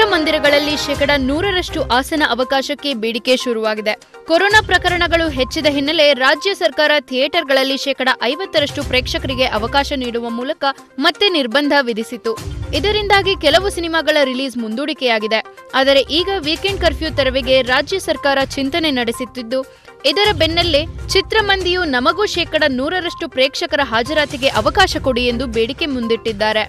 ಚಿತ್ರಮಂದಿರಗಳಲ್ಲಿ ಶೇಕಡ ನೂರರಷ್ಟು ಆಸನ ಅವಕಾಶಕ್ಕೆ ಬೇಡಿಕೆ ಶುರುವಾಗಿದೆ ಕೊರೋನಾ ಪ್ರಕರಣಗಳು ಹೆಚ್ಚಿದ ಹಿನ್ನೆಲೆ ರಾಜ್ಯ ಸರ್ಕಾರ ಥಿಯೇಟರ್ಗಳಲ್ಲಿ ಶೇಕಡ ಐವತ್ತರಷ್ಟು ಪ್ರೇಕ್ಷಕರಿಗೆ ಅವಕಾಶ ನೀಡುವ ಮೂಲಕ ಮತ್ತೆ ನಿರ್ಬಂಧ ವಿಧಿಸಿತು ಇದರಿಂದಾಗಿ ಕೆಲವು ಸಿನಿಮಾಗಳ ರಿಲೀಸ್ ಮುಂದೂಡಿಕೆಯಾಗಿದೆ ಆದರೆ ಈಗ ವೀಕೆಂಡ್ ಕರ್ಫ್ಯೂ ತೆರವಿಗೆ ರಾಜ್ಯ ಸರ್ಕಾರ ಚಿಂತನೆ ನಡೆಸುತ್ತಿದ್ದು ಇದರ ಬೆನ್ನಲ್ಲೇ ಚಿತ್ರಮಂದಿಯು ನಮಗೂ ಶೇಕಡ ನೂರರಷ್ಟು ಪ್ರೇಕ್ಷಕರ ಹಾಜರಾತಿಗೆ ಅವಕಾಶ ಕೊಡಿ ಎಂದು ಬೇಡಿಕೆ ಮುಂದಿಟ್ಟಿದ್ದಾರೆ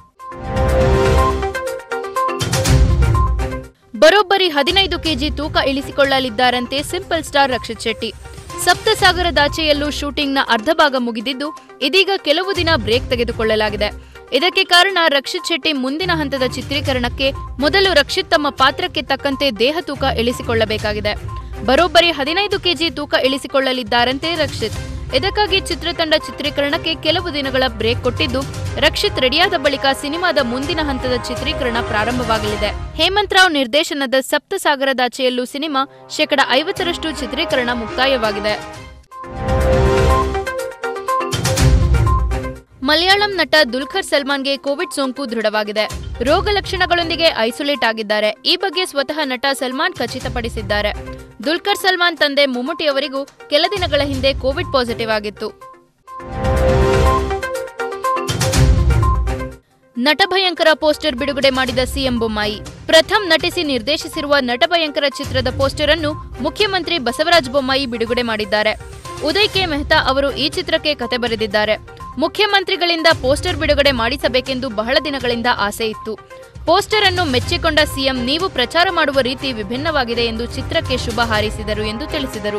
ಬರೋಬ್ಬರಿ ಹದಿನೈದು ಕೆಜಿ ತೂಕ ಇಳಿಸಿಕೊಳ್ಳಲಿದ್ದಾರಂತೆ ಸಿಂಪಲ್ ಸ್ಟಾರ್ ರಕ್ಷಿತ್ ಶೆಟ್ಟಿ ಸಪ್ತಸಾಗರದಾಚೆಯಲ್ಲೂ ಶೂಟಿಂಗ್ನ ಅರ್ಧ ಭಾಗ ಮುಗಿದಿದ್ದು ಇದೀಗ ಕೆಲವು ದಿನ ಬ್ರೇಕ್ ತೆಗೆದುಕೊಳ್ಳಲಾಗಿದೆ ಇದಕ್ಕೆ ಕಾರಣ ರಕ್ಷಿತ್ ಶೆಟ್ಟಿ ಮುಂದಿನ ಹಂತದ ಚಿತ್ರೀಕರಣಕ್ಕೆ ಮೊದಲು ರಕ್ಷಿತ್ ತಮ್ಮ ಪಾತ್ರಕ್ಕೆ ತಕ್ಕಂತೆ ದೇಹ ತೂಕ ಇಳಿಸಿಕೊಳ್ಳಬೇಕಾಗಿದೆ ಬರೋಬ್ಬರಿ ಹದಿನೈದು ಕೆಜಿ ತೂಕ ಇಳಿಸಿಕೊಳ್ಳಲಿದ್ದಾರಂತೆ ರಕ್ಷಿತ್ ಇದಕ್ಕಾಗಿ ಚಿತ್ರತಂಡ ಚಿತ್ರೀಕರಣಕ್ಕೆ ಕೆಲವು ದಿನಗಳ ಬ್ರೇಕ್ ಕೊಟ್ಟಿದ್ದು ರಕ್ಷಿತ್ ರೆಡಿಯಾದ ಬಳಿಕ ಸಿನಿಮಾದ ಮುಂದಿನ ಹಂತದ ಚಿತ್ರೀಕರಣ ಪ್ರಾರಂಭವಾಗಲಿದೆ ಹೇಮಂತ್ ರಾವ್ ನಿರ್ದೇಶನದ ಸಪ್ತಸಾಗರದಾಚೆಯಲ್ಲೂ ಸಿನಿಮಾ ಶೇಕಡ ಐವತ್ತರಷ್ಟು ಚಿತ್ರೀಕರಣ ಮುಕ್ತಾಯವಾಗಿದೆ ಮಲಯಾಳಂ ನಟ ದುಲ್ಕರ್ ಸಲ್ಮಾನ್ಗೆ ಕೋವಿಡ್ ಸೋಂಕು ದೃಢವಾಗಿದೆ ರೋಗ ಲಕ್ಷಣಗಳೊಂದಿಗೆ ಐಸೋಲೇಟ್ ಆಗಿದ್ದಾರೆ ಈ ಬಗ್ಗೆ ಸ್ವತಃ ನಟ ಸಲ್ಮಾನ್ ಖಚಿತಪಡಿಸಿದ್ದಾರೆ ದುಲ್ಕರ್ ಸಲ್ಮಾನ್ ತಂದೆ ಮುಮ್ಮಟಿ ಅವರಿಗೂ ಕೆಲ ದಿನಗಳ ಹಿಂದೆ ಕೋವಿಡ್ ಪಾಸಿಟಿವ್ ಆಗಿತ್ತು ನಟಭಯಂಕರ ಪೋಸ್ಟರ್ ಬಿಡುಗಡೆ ಮಾಡಿದ ಸಿಎಂ ಬೊಮ್ಮಾಯಿ ಪ್ರಥಮ್ ನಟಿಸಿ ನಿರ್ದೇಶಿಸಿರುವ ನಟಭಯಂಕರ ಚಿತ್ರದ ಪೋಸ್ಟರ್ ಅನ್ನು ಮುಖ್ಯಮಂತ್ರಿ ಬಸವರಾಜ ಬೊಮ್ಮಾಯಿ ಬಿಡುಗಡೆ ಮಾಡಿದ್ದಾರೆ ಉದಯ್ ಕೆ ಮೆಹ್ತಾ ಅವರು ಈ ಚಿತ್ರಕ್ಕೆ ಕತೆ ಬರೆದಿದ್ದಾರೆ ಮುಖ್ಯಮಂತ್ರಿಗಳಿಂದ ಪೋಸ್ಟರ್ ಬಿಡುಗಡೆ ಮಾಡಿಸಬೇಕೆಂದು ಬಹಳ ದಿನಗಳಿಂದ ಆಸೆ ಇತ್ತು ಪೋಸ್ಟರ್ ಅನ್ನು ಮೆಚ್ಚಿಕೊಂಡ ಸಿಎಂ ನೀವು ಪ್ರಚಾರ ಮಾಡುವ ರೀತಿ ವಿಭಿನ್ನವಾಗಿದೆ ಎಂದು ಚಿತ್ರಕ್ಕೆ ಶುಭ ಹಾರೈಸಿದರು ಎಂದು ತಿಳಿಸಿದರು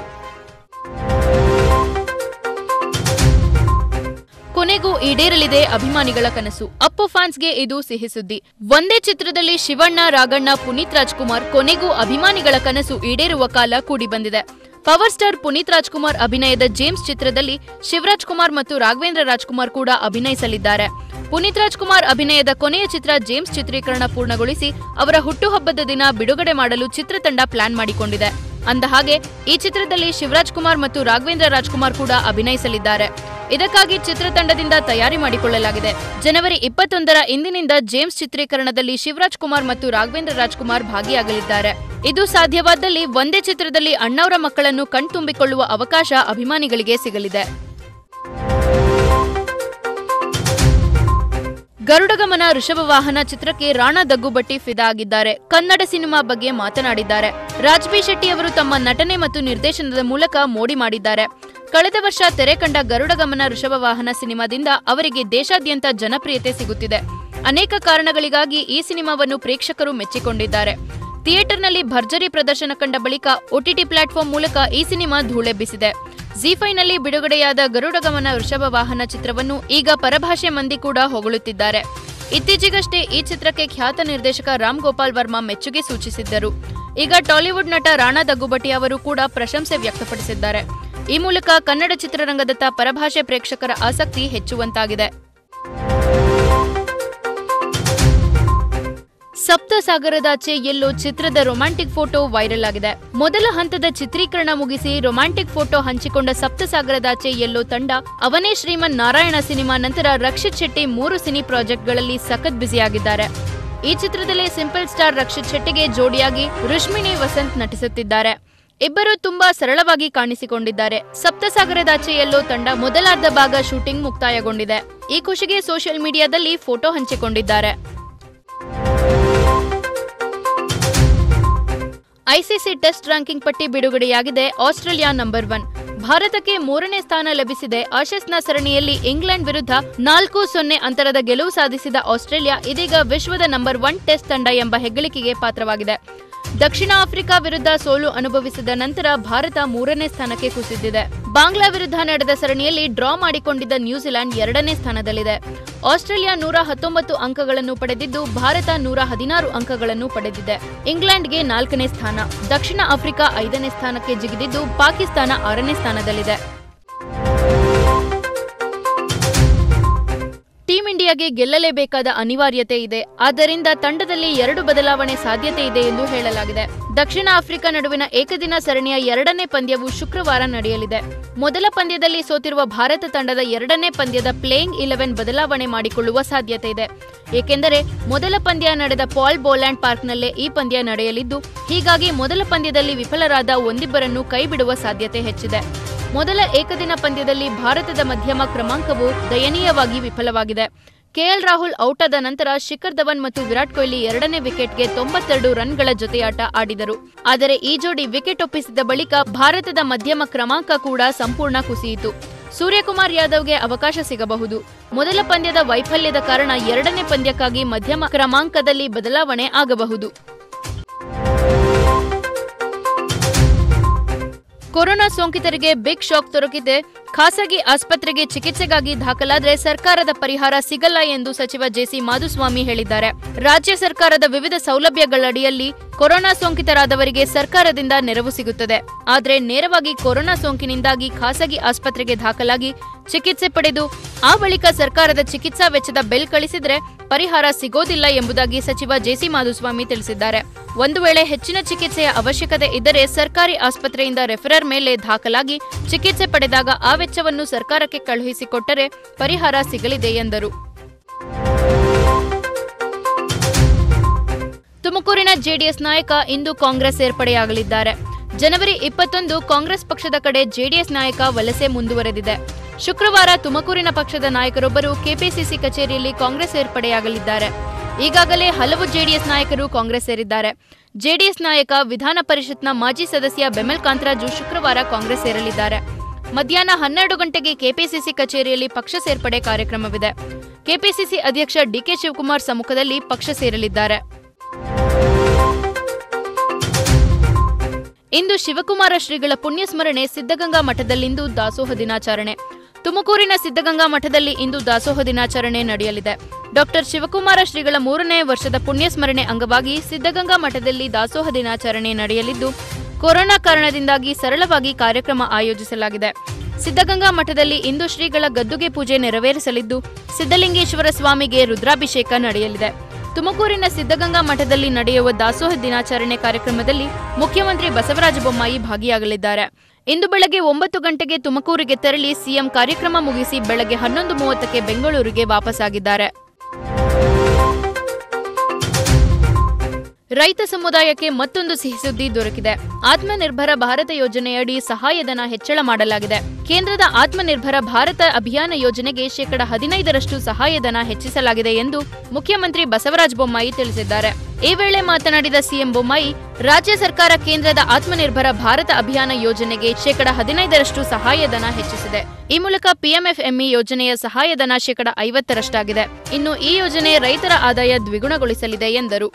ಕೊನೆಗೂ ಈಡೇರಲಿದೆ ಅಭಿಮಾನಿಗಳ ಕನಸು ಅಪ್ಪು ಫ್ಯಾನ್ಸ್ಗೆ ಇದು ಸಿಹಿ ಸುದ್ದಿ ಒಂದೇ ಚಿತ್ರದಲ್ಲಿ ಶಿವಣ್ಣ ರಾಗಣ್ಣ ಪುನೀತ್ ರಾಜ್ಕುಮಾರ್ ಕೊನೆಗೂ ಅಭಿಮಾನಿಗಳ ಕನಸು ಈಡೇರುವ ಕಾಲ ಕೂಡಿ ಬಂದಿದೆ ಪವರ್ ಸ್ಟಾರ್ ಪುನೀತ್ ರಾಜ್ಕುಮಾರ್ ಅಭಿನಯದ ಜೇಮ್ಸ್ ಚಿತ್ರದಲ್ಲಿ ಶಿವರಾಜ್ ಕುಮಾರ್ ಮತ್ತು ರಾಘವೇಂದ್ರ ರಾಜ್ಕುಮಾರ್ ಕೂಡ ಅಭಿನಯಿಸಲಿದ್ದಾರೆ ಪುನೀತ್ ರಾಜ್ಕುಮಾರ್ ಅಭಿನಯದ ಕೊನೆಯ ಚಿತ್ರ ಜೇಮ್ಸ್ ಚಿತ್ರೀಕರಣ ಪೂರ್ಣಗೊಳಿಸಿ ಅವರ ಹುಟ್ಟುಹಬ್ಬದ ದಿನ ಬಿಡುಗಡೆ ಮಾಡಲು ಚಿತ್ರತಂಡ ಪ್ಲಾನ್ ಮಾಡಿಕೊಂಡಿದೆ ಅಂದಹಾಗೆ ಈ ಚಿತ್ರದಲ್ಲಿ ಶಿವರಾಜ್ ಕುಮಾರ್ ಮತ್ತು ರಾಘವೇಂದ್ರ ರಾಜ್ಕುಮಾರ್ ಕೂಡ ಅಭಿನಯಿಸಲಿದ್ದಾರೆ ಇದಕ್ಕಾಗಿ ಚಿತ್ರತಂಡದಿಂದ ತಯಾರಿ ಮಾಡಿಕೊಳ್ಳಲಾಗಿದೆ ಜನವರಿ ಇಪ್ಪತ್ತೊಂದರ ಇಂದಿನಿಂದ ಜೇಮ್ಸ್ ಚಿತ್ರೀಕರಣದಲ್ಲಿ ಶಿವರಾಜ್ ಕುಮಾರ್ ಮತ್ತು ರಾಘವೇಂದ್ರ ರಾಜ್ಕುಮಾರ್ ಭಾಗಿಯಾಗಲಿದ್ದಾರೆ ಇದು ಸಾಧ್ಯವಾದಲ್ಲಿ ಒಂದೇ ಚಿತ್ರದಲ್ಲಿ ಅಣ್ಣವರ ಮಕ್ಕಳನ್ನು ಕಣ್ತುಂಬಿಕೊಳ್ಳುವ ಅವಕಾಶ ಅಭಿಮಾನಿಗಳಿಗೆ ಸಿಗಲಿದೆ ಗರುಡಗಮನ ಋಷಭ ವಾಹನ ಚಿತ್ರಕ್ಕೆ ರಾಣಾ ದಗ್ಗುಬಟ್ಟಿ ಫಿದಾ ಆಗಿದ್ದಾರೆ ಕನ್ನಡ ಸಿನಿಮಾ ಬಗ್ಗೆ ಮಾತನಾಡಿದ್ದಾರೆ ರಾಜ್ಬಿ ಶೆಟ್ಟಿ ಅವರು ತಮ್ಮ ನಟನೆ ಮತ್ತು ನಿರ್ದೇಶನದ ಮೂಲಕ ಮೋಡಿ ಮಾಡಿದ್ದಾರೆ ಕಳೆದ ವರ್ಷ ತೆರೆ ಕಂಡ ಗರುಡಗಮನ ಋಷಭ ವಾಹನ ಸಿನಿಮಾದಿಂದ ಅವರಿಗೆ ದೇಶಾದ್ಯಂತ ಜನಪ್ರಿಯತೆ ಸಿಗುತ್ತಿದೆ ಅನೇಕ ಕಾರಣಗಳಿಗಾಗಿ ಈ ಸಿನಿಮಾವನ್ನು ಪ್ರೇಕ್ಷಕರು ಮೆಚ್ಚಿಕೊಂಡಿದ್ದಾರೆ ಥಿಯೇಟರ್ನಲ್ಲಿ ಭರ್ಜರಿ ಪ್ರದರ್ಶನ ಕಂಡ ಬಳಿಕ ಒಟಿಟಿ ಪ್ಲಾಟ್ಫಾರ್ಮ್ ಮೂಲಕ ಈ ಸಿನಿಮಾ ಧೂಳೆಬ್ಬಿಸಿದೆ ನಲ್ಲಿ ಬಿಡುಗಡೆಯಾದ ಗರುಡಗಮನ ವೃಷಭ ವಾಹನ ಚಿತ್ರವನ್ನು ಈಗ ಪರಭಾಷೆ ಮಂದಿ ಕೂಡ ಹೊಗಳುತ್ತಿದ್ದಾರೆ ಇತ್ತೀಚೆಗಷ್ಟೇ ಈ ಚಿತ್ರಕ್ಕೆ ಖ್ಯಾತ ನಿರ್ದೇಶಕ ರಾಮ್ ಗೋಪಾಲ್ ವರ್ಮಾ ಮೆಚ್ಚುಗೆ ಸೂಚಿಸಿದ್ದರು ಈಗ ಟಾಲಿವುಡ್ ನಟ ರಾಣಾ ದಗ್ಗುಬಟ್ಟಿ ಅವರು ಕೂಡ ಪ್ರಶಂಸೆ ವ್ಯಕ್ತಪಡಿಸಿದ್ದಾರೆ ಈ ಮೂಲಕ ಕನ್ನಡ ಚಿತ್ರರಂಗದತ್ತ ಪರಭಾಷೆ ಪ್ರೇಕ್ಷಕರ ಆಸಕ್ತಿ ಹೆಚ್ಚುವಂತಾಗಿದೆ ಸಪ್ತಸಾಗರದಾಚೆ ಎಲ್ಲೋ ಚಿತ್ರದ ರೊಮ್ಯಾಂಟಿಕ್ ಫೋಟೋ ವೈರಲ್ ಆಗಿದೆ ಮೊದಲ ಹಂತದ ಚಿತ್ರೀಕರಣ ಮುಗಿಸಿ ರೊಮ್ಯಾಂಟಿಕ್ ಫೋಟೋ ಹಂಚಿಕೊಂಡ ಸಪ್ತಸಾಗರದಾಚೆ ಎಲ್ಲೋ ತಂಡ ಅವನೇ ಶ್ರೀಮನ್ ನಾರಾಯಣ ಸಿನಿಮಾ ನಂತರ ರಕ್ಷಿತ್ ಶೆಟ್ಟಿ ಮೂರು ಸಿನಿ ಪ್ರಾಜೆಕ್ಟ್ಗಳಲ್ಲಿ ಸಖತ್ ಬ್ಯುಸಿಯಾಗಿದ್ದಾರೆ ಈ ಚಿತ್ರದಲ್ಲಿ ಸಿಂಪಲ್ ಸ್ಟಾರ್ ರಕ್ಷಿತ್ ಶೆಟ್ಟಿಗೆ ಜೋಡಿಯಾಗಿ ರುಶ್ಮಿನಿ ವಸಂತ್ ನಟಿಸುತ್ತಿದ್ದಾರೆ ಇಬ್ಬರು ತುಂಬಾ ಸರಳವಾಗಿ ಕಾಣಿಸಿಕೊಂಡಿದ್ದಾರೆ ಸಪ್ತಸಾಗರದಾಚೆ ಎಲ್ಲೋ ತಂಡ ಮೊದಲಾರ್ಧ ಭಾಗ ಶೂಟಿಂಗ್ ಮುಕ್ತಾಯಗೊಂಡಿದೆ ಈ ಖುಷಿಗೆ ಸೋಷಿಯಲ್ ಮೀಡಿಯಾದಲ್ಲಿ ಫೋಟೋ ಹಂಚಿಕೊಂಡಿದ್ದಾರೆ ಐಸಿಸಿ ಟೆಸ್ಟ್ ರ್ಯಾಂಕಿಂಗ್ ಪಟ್ಟಿ ಬಿಡುಗಡೆಯಾಗಿದೆ ಆಸ್ಟ್ರೇಲಿಯಾ ನಂಬರ್ ಒನ್ ಭಾರತಕ್ಕೆ ಮೂರನೇ ಸ್ಥಾನ ಲಭಿಸಿದೆ ಆಶಸ್ನ ಸರಣಿಯಲ್ಲಿ ಇಂಗ್ಲೆಂಡ್ ವಿರುದ್ಧ ನಾಲ್ಕು ಸೊನ್ನೆ ಅಂತರದ ಗೆಲುವು ಸಾಧಿಸಿದ ಆಸ್ಟ್ರೇಲಿಯಾ ಇದೀಗ ವಿಶ್ವದ ನಂಬರ್ ಒನ್ ಟೆಸ್ಟ್ ತಂಡ ಎಂಬ ಹೆಗ್ಗಳಿಕೆಗೆ ಪಾತ್ರವಾಗಿದೆ ದಕ್ಷಿಣ ಆಫ್ರಿಕಾ ವಿರುದ್ಧ ಸೋಲು ಅನುಭವಿಸಿದ ನಂತರ ಭಾರತ ಮೂರನೇ ಸ್ಥಾನಕ್ಕೆ ಕುಸಿದಿದೆ ಬಾಂಗ್ಲಾ ವಿರುದ್ಧ ನಡೆದ ಸರಣಿಯಲ್ಲಿ ಡ್ರಾ ಮಾಡಿಕೊಂಡಿದ್ದ ನ್ಯೂಜಿಲೆಂಡ್ ಎರಡನೇ ಸ್ಥಾನದಲ್ಲಿದೆ ಆಸ್ಟ್ರೇಲಿಯಾ ನೂರ ಹತ್ತೊಂಬತ್ತು ಅಂಕಗಳನ್ನು ಪಡೆದಿದ್ದು ಭಾರತ ನೂರ ಹದಿನಾರು ಅಂಕಗಳನ್ನು ಪಡೆದಿದೆ ಇಂಗ್ಲೆಂಡ್ಗೆ ನಾಲ್ಕನೇ ಸ್ಥಾನ ದಕ್ಷಿಣ ಆಫ್ರಿಕಾ ಐದನೇ ಸ್ಥಾನಕ್ಕೆ ಜಿಗಿದಿದ್ದು ಪಾಕಿಸ್ತಾನ ಆರನೇ ಸ್ಥಾನದಲ್ಲಿದೆ ಟೀಂ ಇಂಡಿಯಾ ಆಸ್ಟ್ರೇಲಿಯಾಗೆ ಗೆಲ್ಲಲೇಬೇಕಾದ ಅನಿವಾರ್ಯತೆ ಇದೆ ಆದ್ದರಿಂದ ತಂಡದಲ್ಲಿ ಎರಡು ಬದಲಾವಣೆ ಸಾಧ್ಯತೆ ಇದೆ ಎಂದು ಹೇಳಲಾಗಿದೆ ದಕ್ಷಿಣ ಆಫ್ರಿಕಾ ನಡುವಿನ ಏಕದಿನ ಸರಣಿಯ ಎರಡನೇ ಪಂದ್ಯವು ಶುಕ್ರವಾರ ನಡೆಯಲಿದೆ ಮೊದಲ ಪಂದ್ಯದಲ್ಲಿ ಸೋತಿರುವ ಭಾರತ ತಂಡದ ಎರಡನೇ ಪಂದ್ಯದ ಪ್ಲೇಯಿಂಗ್ ಇಲೆವೆನ್ ಬದಲಾವಣೆ ಮಾಡಿಕೊಳ್ಳುವ ಸಾಧ್ಯತೆ ಇದೆ ಏಕೆಂದರೆ ಮೊದಲ ಪಂದ್ಯ ನಡೆದ ಪಾಲ್ ಬೋಲ್ಯಾಂಡ್ ಪಾರ್ಕ್ನಲ್ಲೇ ಈ ಪಂದ್ಯ ನಡೆಯಲಿದ್ದು ಹೀಗಾಗಿ ಮೊದಲ ಪಂದ್ಯದಲ್ಲಿ ವಿಫಲರಾದ ಒಂದಿಬ್ಬರನ್ನು ಕೈಬಿಡುವ ಸಾಧ್ಯತೆ ಹೆಚ್ಚಿದೆ ಮೊದಲ ಏಕದಿನ ಪಂದ್ಯದಲ್ಲಿ ಭಾರತದ ಮಧ್ಯಮ ಕ್ರಮಾಂಕವು ದಯನೀಯವಾಗಿ ವಿಫಲವಾಗಿದೆ ಕೆಎಲ್ ರಾಹುಲ್ ಔಟಾದ ನಂತರ ಶಿಖರ್ ಧವನ್ ಮತ್ತು ವಿರಾಟ್ ಕೊಹ್ಲಿ ಎರಡನೇ ವಿಕೆಟ್ಗೆ ತೊಂಬತ್ತೆರಡು ರನ್ಗಳ ಜೊತೆಯಾಟ ಆಡಿದರು ಆದರೆ ಈ ಜೋಡಿ ವಿಕೆಟ್ ಒಪ್ಪಿಸಿದ ಬಳಿಕ ಭಾರತದ ಮಧ್ಯಮ ಕ್ರಮಾಂಕ ಕೂಡ ಸಂಪೂರ್ಣ ಕುಸಿಯಿತು ಸೂರ್ಯಕುಮಾರ್ ಯಾದವ್ಗೆ ಅವಕಾಶ ಸಿಗಬಹುದು ಮೊದಲ ಪಂದ್ಯದ ವೈಫಲ್ಯದ ಕಾರಣ ಎರಡನೇ ಪಂದ್ಯಕ್ಕಾಗಿ ಮಧ್ಯಮ ಕ್ರಮಾಂಕದಲ್ಲಿ ಬದಲಾವಣೆ ಆಗಬಹುದು ಕೊರೋನಾ ಸೋಂಕಿತರಿಗೆ ಬಿಗ್ ಶಾಕ್ ದೊರಕಿದೆ ಖಾಸಗಿ ಆಸ್ಪತ್ರೆಗೆ ಚಿಕಿತ್ಸೆಗಾಗಿ ದಾಖಲಾದ್ರೆ ಸರ್ಕಾರದ ಪರಿಹಾರ ಸಿಗಲ್ಲ ಎಂದು ಸಚಿವ ಜೆಸಿ ಮಾಧುಸ್ವಾಮಿ ಹೇಳಿದ್ದಾರೆ ರಾಜ್ಯ ಸರ್ಕಾರದ ವಿವಿಧ ಸೌಲಭ್ಯಗಳಡಿಯಲ್ಲಿ ಕೊರೋನಾ ಸೋಂಕಿತರಾದವರಿಗೆ ಸರ್ಕಾರದಿಂದ ನೆರವು ಸಿಗುತ್ತದೆ ಆದರೆ ನೇರವಾಗಿ ಕೊರೋನಾ ಸೋಂಕಿನಿಂದಾಗಿ ಖಾಸಗಿ ಆಸ್ಪತ್ರೆಗೆ ದಾಖಲಾಗಿ ಚಿಕಿತ್ಸೆ ಪಡೆದು ಆ ಬಳಿಕ ಸರ್ಕಾರದ ಚಿಕಿತ್ಸಾ ವೆಚ್ಚದ ಬಿಲ್ ಕಳಿಸಿದ್ರೆ ಪರಿಹಾರ ಸಿಗೋದಿಲ್ಲ ಎಂಬುದಾಗಿ ಸಚಿವ ಜೆಸಿ ಮಾಧುಸ್ವಾಮಿ ತಿಳಿಸಿದ್ದಾರೆ ಒಂದು ವೇಳೆ ಹೆಚ್ಚಿನ ಚಿಕಿತ್ಸೆಯ ಅವಶ್ಯಕತೆ ಇದ್ದರೆ ಸರ್ಕಾರಿ ಆಸ್ಪತ್ರೆಯಿಂದ ರೆಫರರ್ ಮೇಲೆ ದಾಖಲಾಗಿ ಚಿಕಿತ್ಸೆ ಪಡೆದಾಗ ಆ ವೆಚ್ಚವನ್ನು ಸರ್ಕಾರಕ್ಕೆ ಕಳುಹಿಸಿಕೊಟ್ಟರೆ ಪರಿಹಾರ ಸಿಗಲಿದೆ ಎಂದರು ತುಮಕೂರಿನ ಜೆಡಿಎಸ್ ನಾಯಕ ಇಂದು ಕಾಂಗ್ರೆಸ್ ಸೇರ್ಪಡೆಯಾಗಲಿದ್ದಾರೆ ಜನವರಿ ಇಪ್ಪತ್ತೊಂದು ಕಾಂಗ್ರೆಸ್ ಪಕ್ಷದ ಕಡೆ ಜೆಡಿಎಸ್ ನಾಯಕ ವಲಸೆ ಮುಂದುವರೆದಿದೆ ಶುಕ್ರವಾರ ತುಮಕೂರಿನ ಪಕ್ಷದ ನಾಯಕರೊಬ್ಬರು ಕೆಪಿಸಿಸಿ ಕಚೇರಿಯಲ್ಲಿ ಕಾಂಗ್ರೆಸ್ ಸೇರ್ಪಡೆಯಾಗಲಿದ್ದಾರೆ ಈಗಾಗಲೇ ಹಲವು ಜೆಡಿಎಸ್ ನಾಯಕರು ಕಾಂಗ್ರೆಸ್ ಸೇರಿದ್ದಾರೆ ಜೆಡಿಎಸ್ ನಾಯಕ ವಿಧಾನ ಪರಿಷತ್ನ ಮಾಜಿ ಸದಸ್ಯ ಬೆಮೆಲ್ ಕಾಂತರಾಜು ಶುಕ್ರವಾರ ಕಾಂಗ್ರೆಸ್ ಸೇರಲಿದ್ದಾರೆ ಮಧ್ಯಾಹ್ನ ಹನ್ನೆರಡು ಗಂಟೆಗೆ ಕೆಪಿಸಿಸಿ ಕಚೇರಿಯಲ್ಲಿ ಪಕ್ಷ ಸೇರ್ಪಡೆ ಕಾರ್ಯಕ್ರಮವಿದೆ ಕೆಪಿಸಿಸಿ ಅಧ್ಯಕ್ಷ ಡಿಕೆ ಶಿವಕುಮಾರ್ ಸಮ್ಮುಖದಲ್ಲಿ ಪಕ್ಷ ಸೇರಲಿದ್ದಾರೆ ಇಂದು ಶಿವಕುಮಾರ ಶ್ರೀಗಳ ಪುಣ್ಯಸ್ಮರಣೆ ಸಿದ್ಧಗಂಗಾ ಮಠದಲ್ಲಿಂದು ದಾಸೋಹ ದಿನಾಚರಣೆ ತುಮಕೂರಿನ ಸಿದ್ಧಗಂಗಾ ಮಠದಲ್ಲಿ ಇಂದು ದಾಸೋಹ ದಿನಾಚರಣೆ ನಡೆಯಲಿದೆ ಡಾಕ್ಟರ್ ಶಿವಕುಮಾರ ಶ್ರೀಗಳ ಮೂರನೇ ವರ್ಷದ ಪುಣ್ಯಸ್ಮರಣೆ ಅಂಗವಾಗಿ ಸಿದ್ಧಗಂಗಾ ಮಠದಲ್ಲಿ ದಾಸೋಹ ದಿನಾಚರಣೆ ನಡೆಯಲಿದ್ದು ಕೊರೋನಾ ಕಾರಣದಿಂದಾಗಿ ಸರಳವಾಗಿ ಕಾರ್ಯಕ್ರಮ ಆಯೋಜಿಸಲಾಗಿದೆ ಸಿದ್ಧಗಂಗಾ ಮಠದಲ್ಲಿ ಇಂದು ಶ್ರೀಗಳ ಗದ್ದುಗೆ ಪೂಜೆ ನೆರವೇರಿಸಲಿದ್ದು ಸಿದ್ಧಲಿಂಗೇಶ್ವರ ಸ್ವಾಮಿಗೆ ರುದ್ರಾಭಿಷೇಕ ನಡೆಯಲಿದೆ ತುಮಕೂರಿನ ಸಿದ್ಧಗಂಗಾ ಮಠದಲ್ಲಿ ನಡೆಯುವ ದಾಸೋಹ ದಿನಾಚರಣೆ ಕಾರ್ಯಕ್ರಮದಲ್ಲಿ ಮುಖ್ಯಮಂತ್ರಿ ಬಸವರಾಜ ಬೊಮ್ಮಾಯಿ ಭಾಗಿಯಾಗಲಿದ್ದಾರೆ ಇಂದು ಬೆಳಗ್ಗೆ ಒಂಬತ್ತು ಗಂಟೆಗೆ ತುಮಕೂರಿಗೆ ತೆರಳಿ ಸಿಎಂ ಕಾರ್ಯಕ್ರಮ ಮುಗಿಸಿ ಬೆಳಗ್ಗೆ ಹನ್ನೊಂದು ಮೂವತ್ತಕ್ಕೆ ಬೆಂಗಳೂರಿಗೆ ವಾಪಸ್ಸಾಗಿದ್ದಾರೆ ರೈತ ಸಮುದಾಯಕ್ಕೆ ಮತ್ತೊಂದು ಸಿಹಿ ಸುದ್ದಿ ದೊರಕಿದೆ ಆತ್ಮನಿರ್ಭರ ಭಾರತ ಯೋಜನೆಯಡಿ ಸಹಾಯಧನ ಹೆಚ್ಚಳ ಮಾಡಲಾಗಿದೆ ಕೇಂದ್ರದ ಆತ್ಮನಿರ್ಭರ ಭಾರತ ಅಭಿಯಾನ ಯೋಜನೆಗೆ ಶೇಕಡ ಹದಿನೈದರಷ್ಟು ಸಹಾಯಧನ ಹೆಚ್ಚಿಸಲಾಗಿದೆ ಎಂದು ಮುಖ್ಯಮಂತ್ರಿ ಬಸವರಾಜ ಬೊಮ್ಮಾಯಿ ತಿಳಿಸಿದ್ದಾರೆ ಈ ವೇಳೆ ಮಾತನಾಡಿದ ಸಿಎಂ ಬೊಮ್ಮಾಯಿ ರಾಜ್ಯ ಸರ್ಕಾರ ಕೇಂದ್ರದ ಆತ್ಮನಿರ್ಭರ ಭಾರತ ಅಭಿಯಾನ ಯೋಜನೆಗೆ ಶೇಕಡ ಹದಿನೈದರಷ್ಟು ಸಹಾಯಧನ ಹೆಚ್ಚಿಸಿದೆ ಈ ಮೂಲಕ ಪಿಎಂಎಫ್ಎಂಇ ಯೋಜನೆಯ ಸಹಾಯಧನ ಶೇಕಡ ಐವತ್ತರಷ್ಟಾಗಿದೆ ಇನ್ನು ಈ ಯೋಜನೆ ರೈತರ ಆದಾಯ ದ್ವಿಗುಣಗೊಳಿಸಲಿದೆ ಎಂದರು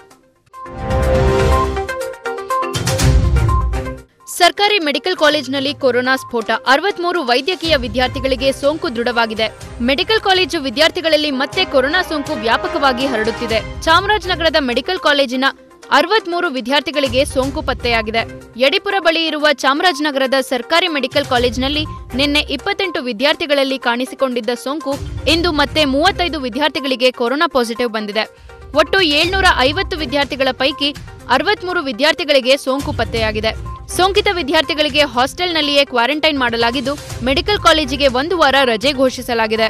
ಸರ್ಕಾರಿ ಮೆಡಿಕಲ್ ಕಾಲೇಜಿನಲ್ಲಿ ಕೊರೋನಾ ಸ್ಫೋಟ ಅರವತ್ಮೂರು ವೈದ್ಯಕೀಯ ವಿದ್ಯಾರ್ಥಿಗಳಿಗೆ ಸೋಂಕು ದೃಢವಾಗಿದೆ ಮೆಡಿಕಲ್ ಕಾಲೇಜು ವಿದ್ಯಾರ್ಥಿಗಳಲ್ಲಿ ಮತ್ತೆ ಕೊರೋನಾ ಸೋಂಕು ವ್ಯಾಪಕವಾಗಿ ಹರಡುತ್ತಿದೆ ಚಾಮರಾಜನಗರದ ಮೆಡಿಕಲ್ ಕಾಲೇಜಿನ ಅರವತ್ಮೂರು ವಿದ್ಯಾರ್ಥಿಗಳಿಗೆ ಸೋಂಕು ಪತ್ತೆಯಾಗಿದೆ ಯಡಿಪುರ ಬಳಿ ಇರುವ ಚಾಮರಾಜನಗರದ ಸರ್ಕಾರಿ ಮೆಡಿಕಲ್ ಕಾಲೇಜಿನಲ್ಲಿ ನಿನ್ನೆ ಇಪ್ಪತ್ತೆಂಟು ವಿದ್ಯಾರ್ಥಿಗಳಲ್ಲಿ ಕಾಣಿಸಿಕೊಂಡಿದ್ದ ಸೋಂಕು ಇಂದು ಮತ್ತೆ ಮೂವತ್ತೈದು ವಿದ್ಯಾರ್ಥಿಗಳಿಗೆ ಕೊರೋನಾ ಪಾಸಿಟಿವ್ ಬಂದಿದೆ ಒಟ್ಟು ಏಳ್ನೂರ ಐವತ್ತು ವಿದ್ಯಾರ್ಥಿಗಳ ಪೈಕಿ ಅರವತ್ಮೂರು ವಿದ್ಯಾರ್ಥಿಗಳಿಗೆ ಸೋಂಕು ಪತ್ತೆಯಾಗಿದೆ ಸೋಂಕಿತ ವಿದ್ಯಾರ್ಥಿಗಳಿಗೆ ಹಾಸ್ಟೆಲ್ನಲ್ಲಿಯೇ ಕ್ವಾರಂಟೈನ್ ಮಾಡಲಾಗಿದ್ದು ಮೆಡಿಕಲ್ ಕಾಲೇಜಿಗೆ ಒಂದು ವಾರ ರಜೆ ಘೋಷಿಸಲಾಗಿದೆ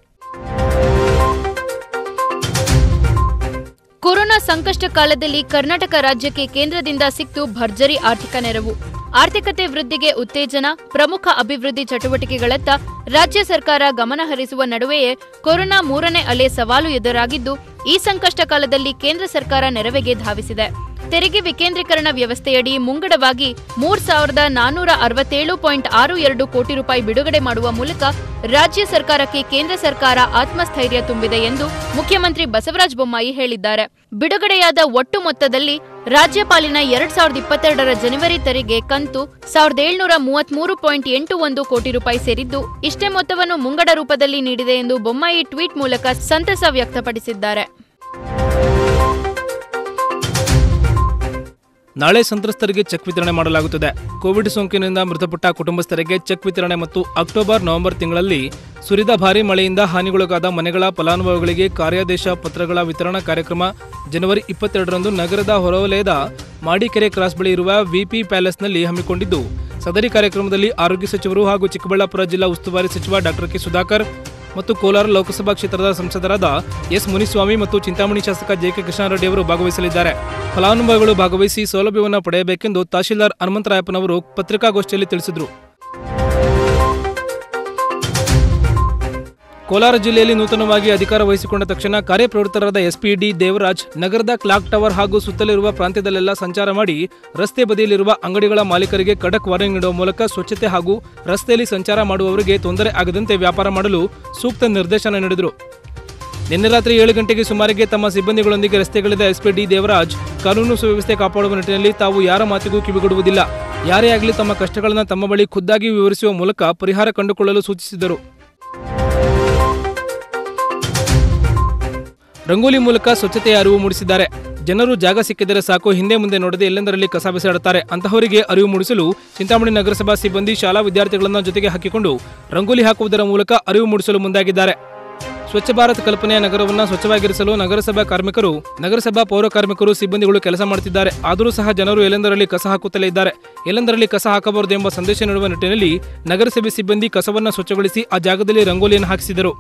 ಕೊರೋನಾ ಸಂಕಷ್ಟ ಕಾಲದಲ್ಲಿ ಕರ್ನಾಟಕ ರಾಜ್ಯಕ್ಕೆ ಕೇಂದ್ರದಿಂದ ಸಿಕ್ತು ಭರ್ಜರಿ ಆರ್ಥಿಕ ನೆರವು ಆರ್ಥಿಕತೆ ವೃದ್ಧಿಗೆ ಉತ್ತೇಜನ ಪ್ರಮುಖ ಅಭಿವೃದ್ಧಿ ಚಟುವಟಿಕೆಗಳತ್ತ ರಾಜ್ಯ ಸರ್ಕಾರ ಗಮನ ಹರಿಸುವ ನಡುವೆಯೇ ಕೊರೋನಾ ಮೂರನೇ ಅಲೆ ಸವಾಲು ಎದುರಾಗಿದ್ದು ಈ ಸಂಕಷ್ಟ ಕಾಲದಲ್ಲಿ ಕೇಂದ್ರ ಸರ್ಕಾರ ನೆರವಿಗೆ ಧಾವಿಸಿದೆ ತೆರಿಗೆ ವಿಕೇಂದ್ರೀಕರಣ ವ್ಯವಸ್ಥೆಯಡಿ ಮುಂಗಡವಾಗಿ ಮೂರ್ ಸಾವಿರದ ನಾನ್ನೂರ ಅರವತ್ತೇಳು ಪಾಯಿಂಟ್ ಆರು ಎರಡು ಕೋಟಿ ರೂಪಾಯಿ ಬಿಡುಗಡೆ ಮಾಡುವ ಮೂಲಕ ರಾಜ್ಯ ಸರ್ಕಾರಕ್ಕೆ ಕೇಂದ್ರ ಸರ್ಕಾರ ಆತ್ಮಸ್ಥೈರ್ಯ ತುಂಬಿದೆ ಎಂದು ಮುಖ್ಯಮಂತ್ರಿ ಬಸವರಾಜ ಬೊಮ್ಮಾಯಿ ಹೇಳಿದ್ದಾರೆ ಬಿಡುಗಡೆಯಾದ ಒಟ್ಟು ಮೊತ್ತದಲ್ಲಿ ರಾಜ್ಯಪಾಲಿನ ಎರಡ್ ಸಾವಿರದ ಇಪ್ಪತ್ತೆರಡರ ಜನವರಿ ತೆರಿಗೆ ಕಂತು ಸಾವಿರದ ಏಳ್ನೂರ ಮೂವತ್ಮೂರು ಪಾಯಿಂಟ್ ಎಂಟು ಒಂದು ಕೋಟಿ ರೂಪಾಯಿ ಸೇರಿದ್ದು ಇಷ್ಟೇ ಮೊತ್ತವನ್ನು ಮುಂಗಡ ರೂಪದಲ್ಲಿ ನೀಡಿದೆ ಎಂದು ಬೊಮ್ಮಾಯಿ ಟ್ವೀಟ್ ಮೂಲಕ ಸಂತಸ ವ್ಯಕ್ತಪಡಿಸಿದ್ದಾರೆ ನಾಳೆ ಸಂತ್ರಸ್ತರಿಗೆ ಚೆಕ್ ವಿತರಣೆ ಮಾಡಲಾಗುತ್ತದೆ ಕೋವಿಡ್ ಸೋಂಕಿನಿಂದ ಮೃತಪಟ್ಟ ಕುಟುಂಬಸ್ಥರಿಗೆ ಚೆಕ್ ವಿತರಣೆ ಮತ್ತು ಅಕ್ಟೋಬರ್ ನವೆಂಬರ್ ತಿಂಗಳಲ್ಲಿ ಸುರಿದ ಭಾರೀ ಮಳೆಯಿಂದ ಹಾನಿಗೊಳಗಾದ ಮನೆಗಳ ಫಲಾನುಭವಿಗಳಿಗೆ ಕಾರ್ಯಾದೇಶ ಪತ್ರಗಳ ವಿತರಣಾ ಕಾರ್ಯಕ್ರಮ ಜನವರಿ ಇಪ್ಪತ್ತೆರಡರಂದು ನಗರದ ಹೊರವಲಯದ ಮಾಡಿಕೆರೆ ಕ್ರಾಸ್ ಬಳಿ ಇರುವ ವಿಪಿ ಪ್ಯಾಲೇಸ್ನಲ್ಲಿ ಹಮ್ಮಿಕೊಂಡಿದ್ದು ಸದರಿ ಕಾರ್ಯಕ್ರಮದಲ್ಲಿ ಆರೋಗ್ಯ ಸಚಿವರು ಹಾಗೂ ಚಿಕ್ಕಬಳ್ಳಾಪುರ ಜಿಲ್ಲಾ ಉಸ್ತುವಾರಿ ಸಚಿವ ಡಾಕ್ಟರ್ ಕೆ ಸುಧಾಕರ್ ಮತ್ತು ಕೋಲಾರ ಲೋಕಸಭಾ ಕ್ಷೇತ್ರದ ಸಂಸದರಾದ ಎಸ್ ಮುನಿಸ್ವಾಮಿ ಮತ್ತು ಚಿಂತಾಮಣಿ ಶಾಸಕ ಜೆಕೆ ಕೃಷ್ಣಾರೆಡ್ಡಿ ಅವರು ಭಾಗವಹಿಸಲಿದ್ದಾರೆ ಫಲಾನುಭವಿಗಳು ಭಾಗವಹಿಸಿ ಸೌಲಭ್ಯವನ್ನು ಪಡೆಯಬೇಕೆಂದು ತಹಶೀಲ್ದಾರ್ ಹನುಮಂತರಾಯಪ್ಪನವರು ಪತ್ರಿಕಾಗೋಷ್ಠಿಯಲ್ಲಿ ತಿಳಿಸಿದರು ಕೋಲಾರ ಜಿಲ್ಲೆಯಲ್ಲಿ ನೂತನವಾಗಿ ಅಧಿಕಾರ ವಹಿಸಿಕೊಂಡ ತಕ್ಷಣ ಕಾರ್ಯಪ್ರವೃತ್ತರಾದ ಎಸ್ಪಿ ಡಿ ದೇವರಾಜ್ ನಗರದ ಕ್ಲಾಕ್ ಟವರ್ ಹಾಗೂ ಸುತ್ತಲಿರುವ ಪ್ರಾಂತ್ಯದಲ್ಲೆಲ್ಲ ಸಂಚಾರ ಮಾಡಿ ರಸ್ತೆ ಬದಿಯಲ್ಲಿರುವ ಅಂಗಡಿಗಳ ಮಾಲೀಕರಿಗೆ ಖಡಕ್ ವಾರ್ನಿಂಗ್ ನೀಡುವ ಮೂಲಕ ಸ್ವಚ್ಛತೆ ಹಾಗೂ ರಸ್ತೆಯಲ್ಲಿ ಸಂಚಾರ ಮಾಡುವವರಿಗೆ ತೊಂದರೆ ಆಗದಂತೆ ವ್ಯಾಪಾರ ಮಾಡಲು ಸೂಕ್ತ ನಿರ್ದೇಶನ ನೀಡಿದರು ನಿನ್ನೆ ರಾತ್ರಿ ಏಳು ಗಂಟೆಗೆ ಸುಮಾರಿಗೆ ತಮ್ಮ ಸಿಬ್ಬಂದಿಗಳೊಂದಿಗೆ ರಸ್ತೆಗಳಿದ ಎಸ್ಪಿ ಡಿ ದೇವರಾಜ್ ಕಾನೂನು ಸುವ್ಯವಸ್ಥೆ ಕಾಪಾಡುವ ನಿಟ್ಟಿನಲ್ಲಿ ತಾವು ಯಾರ ಮಾತಿಗೂ ಕಿವಿಗೊಡುವುದಿಲ್ಲ ಯಾರೇ ಆಗಲಿ ತಮ್ಮ ಕಷ್ಟಗಳನ್ನು ತಮ್ಮ ಬಳಿ ಖುದ್ದಾಗಿ ವಿವರಿಸುವ ಮೂಲಕ ಪರಿಹಾರ ಕಂಡುಕೊಳ್ಳಲು ಸೂಚಿಸಿದರು ರಂಗೋಲಿ ಮೂಲಕ ಸ್ವಚ್ಛತೆಯ ಅರಿವು ಮೂಡಿಸಿದ್ದಾರೆ ಜನರು ಜಾಗ ಸಿಕ್ಕಿದರೆ ಸಾಕು ಹಿಂದೆ ಮುಂದೆ ನೋಡದೆ ಎಲ್ಲೆಂದರಲ್ಲಿ ಕಸ ಬಿಸಾಡುತ್ತಾರೆ ಅಂತಹವರಿಗೆ ಅರಿವು ಮೂಡಿಸಲು ಚಿಂತಾಮಣಿ ನಗರಸಭಾ ಸಿಬ್ಬಂದಿ ಶಾಲಾ ವಿದ್ಯಾರ್ಥಿಗಳನ್ನು ಜೊತೆಗೆ ಹಾಕಿಕೊಂಡು ರಂಗೋಲಿ ಹಾಕುವುದರ ಮೂಲಕ ಅರಿವು ಮೂಡಿಸಲು ಮುಂದಾಗಿದ್ದಾರೆ ಸ್ವಚ್ಛ ಭಾರತ್ ಕಲ್ಪನೆಯ ನಗರವನ್ನು ಸ್ವಚ್ಛವಾಗಿರಿಸಲು ನಗರಸಭಾ ಕಾರ್ಮಿಕರು ನಗರಸಭಾ ಪೌರ ಕಾರ್ಮಿಕರು ಸಿಬ್ಬಂದಿಗಳು ಕೆಲಸ ಮಾಡುತ್ತಿದ್ದಾರೆ ಆದರೂ ಸಹ ಜನರು ಎಲ್ಲೆಂದರಲ್ಲಿ ಕಸ ಹಾಕುತ್ತಲೇ ಇದ್ದಾರೆ ಎಲ್ಲೆಂದರಲ್ಲಿ ಕಸ ಹಾಕಬಾರದು ಎಂಬ ಸಂದೇಶ ನೀಡುವ ನಿಟ್ಟಿನಲ್ಲಿ ನಗರಸಭೆ ಸಿಬ್ಬಂದಿ ಕಸವನ್ನು ಸ್ವಚ್ಛಗೊಳಿಸಿ ಆ ಜಾಗದಲ್ಲಿ ರಂಗೋಲಿಯನ್ನು ಹಾಕಿಸಿದರು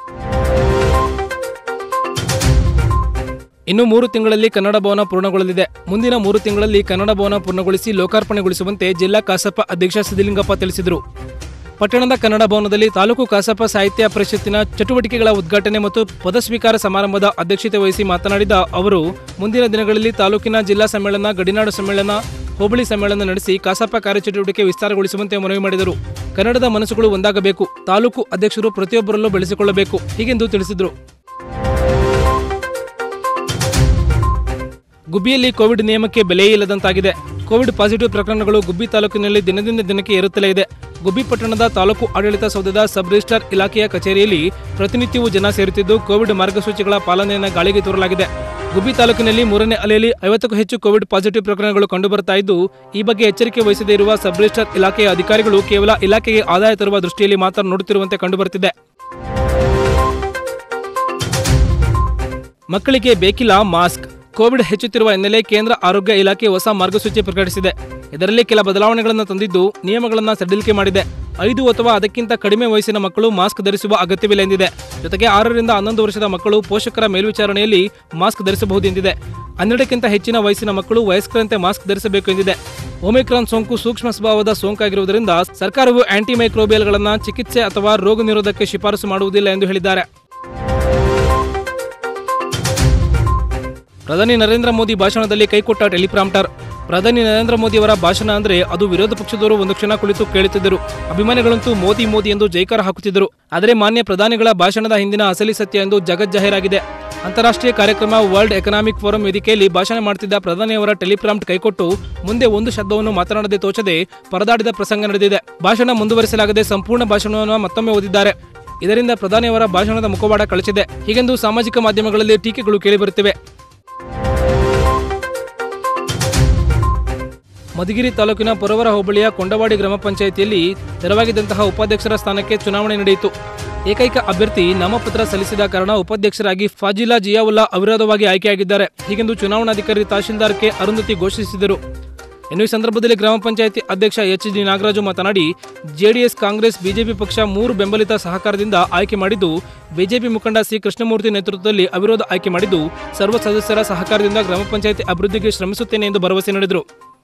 ಇನ್ನು ಮೂರು ತಿಂಗಳಲ್ಲಿ ಕನ್ನಡ ಭವನ ಪೂರ್ಣಗೊಳ್ಳಲಿದೆ ಮುಂದಿನ ಮೂರು ತಿಂಗಳಲ್ಲಿ ಕನ್ನಡ ಭವನ ಪೂರ್ಣಗೊಳಿಸಿ ಲೋಕಾರ್ಪಣೆಗೊಳಿಸುವಂತೆ ಜಿಲ್ಲಾ ಕಸಾಪ ಅಧ್ಯಕ್ಷ ಸಿದ್ದಲಿಂಗಪ್ಪ ತಿಳಿಸಿದರು ಪಟ್ಟಣದ ಕನ್ನಡ ಭವನದಲ್ಲಿ ತಾಲೂಕು ಕಸಾಪ ಸಾಹಿತ್ಯ ಪರಿಷತ್ತಿನ ಚಟುವಟಿಕೆಗಳ ಉದ್ಘಾಟನೆ ಮತ್ತು ಪದಸ್ವೀಕಾರ ಸಮಾರಂಭದ ಅಧ್ಯಕ್ಷತೆ ವಹಿಸಿ ಮಾತನಾಡಿದ ಅವರು ಮುಂದಿನ ದಿನಗಳಲ್ಲಿ ತಾಲೂಕಿನ ಜಿಲ್ಲಾ ಸಮ್ಮೇಳನ ಗಡಿನಾಡು ಸಮ್ಮೇಳನ ಹೋಬಳಿ ಸಮ್ಮೇಳನ ನಡೆಸಿ ಕಸಾಪ ಕಾರ್ಯಚಟುವಟಿಕೆ ವಿಸ್ತಾರಗೊಳಿಸುವಂತೆ ಮನವಿ ಮಾಡಿದರು ಕನ್ನಡದ ಮನಸ್ಸುಗಳು ಒಂದಾಗಬೇಕು ತಾಲೂಕು ಅಧ್ಯಕ್ಷರು ಪ್ರತಿಯೊಬ್ಬರಲ್ಲೂ ಬೆಳೆಸಿಕೊಳ್ಳಬೇಕು ಹೀಗೆಂದು ತಿಳಿಸಿದರು ಗುಬ್ಬಿಯಲ್ಲಿ ಕೋವಿಡ್ ನಿಯಮಕ್ಕೆ ಬೆಲೆಯೇ ಇಲ್ಲದಂತಾಗಿದೆ ಕೋವಿಡ್ ಪಾಸಿಟಿವ್ ಪ್ರಕರಣಗಳು ಗುಬ್ಬಿ ತಾಲೂಕಿನಲ್ಲಿ ದಿನದಿಂದ ದಿನಕ್ಕೆ ಏರುತ್ತಲೇ ಇದೆ ಗುಬ್ಬಿ ಪಟ್ಟಣದ ತಾಲೂಕು ಆಡಳಿತ ಸೌಧದ ಸಬ್ ರಿಜಿಸ್ಟ್ರಾರ್ ಇಲಾಖೆಯ ಕಚೇರಿಯಲ್ಲಿ ಪ್ರತಿನಿತ್ಯವೂ ಜನ ಸೇರುತ್ತಿದ್ದು ಕೋವಿಡ್ ಮಾರ್ಗಸೂಚಿಗಳ ಪಾಲನೆಯನ್ನು ಗಾಳಿಗೆ ತೋರಲಾಗಿದೆ ಗುಬ್ಬಿ ತಾಲೂಕಿನಲ್ಲಿ ಮೂರನೇ ಅಲೆಯಲ್ಲಿ ಐವತ್ತಕ್ಕೂ ಹೆಚ್ಚು ಕೋವಿಡ್ ಪಾಸಿಟಿವ್ ಪ್ರಕರಣಗಳು ಕಂಡುಬರುತ್ತಾ ಇದ್ದು ಈ ಬಗ್ಗೆ ಎಚ್ಚರಿಕೆ ವಹಿಸದೇ ಇರುವ ಸಬ್ ರಿಜಿಸ್ಟ್ರಾರ್ ಇಲಾಖೆಯ ಅಧಿಕಾರಿಗಳು ಕೇವಲ ಇಲಾಖೆಗೆ ಆದಾಯ ತರುವ ದೃಷ್ಟಿಯಲ್ಲಿ ಮಾತ್ರ ನೋಡುತ್ತಿರುವಂತೆ ಕಂಡುಬರುತ್ತಿದೆ ಮಕ್ಕಳಿಗೆ ಬೇಕಿಲ್ಲ ಮಾಸ್ಕ್ ಕೋವಿಡ್ ಹೆಚ್ಚುತ್ತಿರುವ ಹಿನ್ನೆಲೆ ಕೇಂದ್ರ ಆರೋಗ್ಯ ಇಲಾಖೆ ಹೊಸ ಮಾರ್ಗಸೂಚಿ ಪ್ರಕಟಿಸಿದೆ ಇದರಲ್ಲಿ ಕೆಲ ಬದಲಾವಣೆಗಳನ್ನು ತಂದಿದ್ದು ನಿಯಮಗಳನ್ನು ಸಡಿಲಿಕೆ ಮಾಡಿದೆ ಐದು ಅಥವಾ ಅದಕ್ಕಿಂತ ಕಡಿಮೆ ವಯಸ್ಸಿನ ಮಕ್ಕಳು ಮಾಸ್ಕ್ ಧರಿಸುವ ಅಗತ್ಯವಿಲ್ಲ ಎಂದಿದೆ ಜೊತೆಗೆ ಆರರಿಂದ ಹನ್ನೊಂದು ವರ್ಷದ ಮಕ್ಕಳು ಪೋಷಕರ ಮೇಲ್ವಿಚಾರಣೆಯಲ್ಲಿ ಮಾಸ್ಕ್ ಧರಿಸಬಹುದೆಂದಿದೆ ಹನ್ನೆರಡಕ್ಕಿಂತ ಹೆಚ್ಚಿನ ವಯಸ್ಸಿನ ಮಕ್ಕಳು ವಯಸ್ಕರಂತೆ ಮಾಸ್ಕ್ ಧರಿಸಬೇಕು ಎಂದಿದೆ ಒಮಿಕ್ರಾನ್ ಸೋಂಕು ಸೂಕ್ಷ್ಮ ಸ್ವಭಾವದ ಸೋಂಕಾಗಿರುವುದರಿಂದ ಸರ್ಕಾರವು ಆಂಟಿ ಮೈಕ್ರೋಬಿಯಲ್ಗಳನ್ನು ಚಿಕಿತ್ಸೆ ಅಥವಾ ರೋಗ ನಿರೋಧಕ್ಕೆ ಶಿಫಾರಸು ಮಾಡುವುದಿಲ್ಲ ಎಂದು ಹೇಳಿದ್ದಾರೆ ಪ್ರಧಾನಿ ನರೇಂದ್ರ ಮೋದಿ ಭಾಷಣದಲ್ಲಿ ಕೈಕೊಟ್ಟ ಟೆಲಿಪ್ರಾಂಪ್ಟರ್ ಪ್ರಧಾನಿ ನರೇಂದ್ರ ಮೋದಿ ಅವರ ಭಾಷಣ ಅಂದ್ರೆ ಅದು ವಿರೋಧ ಪಕ್ಷದವರು ಒಂದು ಕ್ಷಣ ಕುಳಿತು ಕೇಳುತ್ತಿದ್ದರು ಅಭಿಮಾನಿಗಳಂತೂ ಮೋದಿ ಮೋದಿ ಎಂದು ಜೈಕಾರ ಹಾಕುತ್ತಿದ್ದರು ಆದರೆ ಮಾನ್ಯ ಪ್ರಧಾನಿಗಳ ಭಾಷಣದ ಹಿಂದಿನ ಅಸಲಿ ಸತ್ಯ ಎಂದು ಜಗಜ್ಜಾಹೀರಾಗಿದೆ ಅಂತಾರಾಷ್ಟ್ರೀಯ ಕಾರ್ಯಕ್ರಮ ವರ್ಲ್ಡ್ ಎಕನಾಮಿಕ್ ಫೋರಂ ವೇದಿಕೆಯಲ್ಲಿ ಭಾಷಣ ಮಾಡುತ್ತಿದ್ದ ಪ್ರಧಾನಿಯವರ ಟೆಲಿಪ್ರಾಂಪ್ಟ್ ಕೈಕೊಟ್ಟು ಮುಂದೆ ಒಂದು ಶಬ್ದವನ್ನು ಮಾತನಾಡದೆ ತೋಚದೆ ಪರದಾಡಿದ ಪ್ರಸಂಗ ನಡೆದಿದೆ ಭಾಷಣ ಮುಂದುವರಿಸಲಾಗದೆ ಸಂಪೂರ್ಣ ಭಾಷಣವನ್ನು ಮತ್ತೊಮ್ಮೆ ಓದಿದ್ದಾರೆ ಇದರಿಂದ ಪ್ರಧಾನಿಯವರ ಭಾಷಣದ ಮುಖವಾಡ ಕಳಚಿದೆ ಹೀಗೆಂದು ಸಾಮಾಜಿಕ ಮಾಧ್ಯಮಗಳಲ್ಲಿ ಟೀಕೆಗಳು ಕೇಳಿಬರುತ್ತಿವೆ ಮಧುಗಿರಿ ತಾಲೂಕಿನ ಪುರವರ ಹೋಬಳಿಯ ಕೊಂಡವಾಡಿ ಗ್ರಾಮ ಪಂಚಾಯಿತಿಯಲ್ಲಿ ತೆರವಾಗಿದ್ದಂತಹ ಉಪಾಧ್ಯಕ್ಷರ ಸ್ಥಾನಕ್ಕೆ ಚುನಾವಣೆ ನಡೆಯಿತು ಏಕೈಕ ಅಭ್ಯರ್ಥಿ ನಾಮಪತ್ರ ಸಲ್ಲಿಸಿದ ಕಾರಣ ಉಪಾಧ್ಯಕ್ಷರಾಗಿ ಫಾಜಿಲಾ ಜಿಯಾವುಲ್ಲಾ ಅವಿರೋಧವಾಗಿ ಆಯ್ಕೆಯಾಗಿದ್ದಾರೆ ಹೀಗೆಂದು ಚುನಾವಣಾಧಿಕಾರಿ ತಹಶೀಲ್ದಾರ್ ಕೆ ಅರುಂಧತಿ ಘೋಷಿಸಿದರು ಇನ್ನು ಈ ಸಂದರ್ಭದಲ್ಲಿ ಗ್ರಾಮ ಪಂಚಾಯಿತಿ ಅಧ್ಯಕ್ಷ ಎಚ್ ಡಿ ನಾಗರಾಜು ಮಾತನಾಡಿ ಜೆಡಿಎಸ್ ಕಾಂಗ್ರೆಸ್ ಬಿಜೆಪಿ ಪಕ್ಷ ಮೂರು ಬೆಂಬಲಿತ ಸಹಕಾರದಿಂದ ಆಯ್ಕೆ ಮಾಡಿದ್ದು ಬಿಜೆಪಿ ಮುಖಂಡ ಸಿ ಕೃಷ್ಣಮೂರ್ತಿ ನೇತೃತ್ವದಲ್ಲಿ ಅವಿರೋಧ ಆಯ್ಕೆ ಮಾಡಿದ್ದು ಸರ್ವ ಸದಸ್ಯರ ಸಹಕಾರದಿಂದ ಗ್ರಾಮ ಪಂಚಾಯಿತಿ ಅಭಿವೃದ್ಧಿಗೆ ಶ್ರಮಿಸುತ್ತೇನೆ ಎಂದು ಭರವಸೆ ನೀಡಿದರು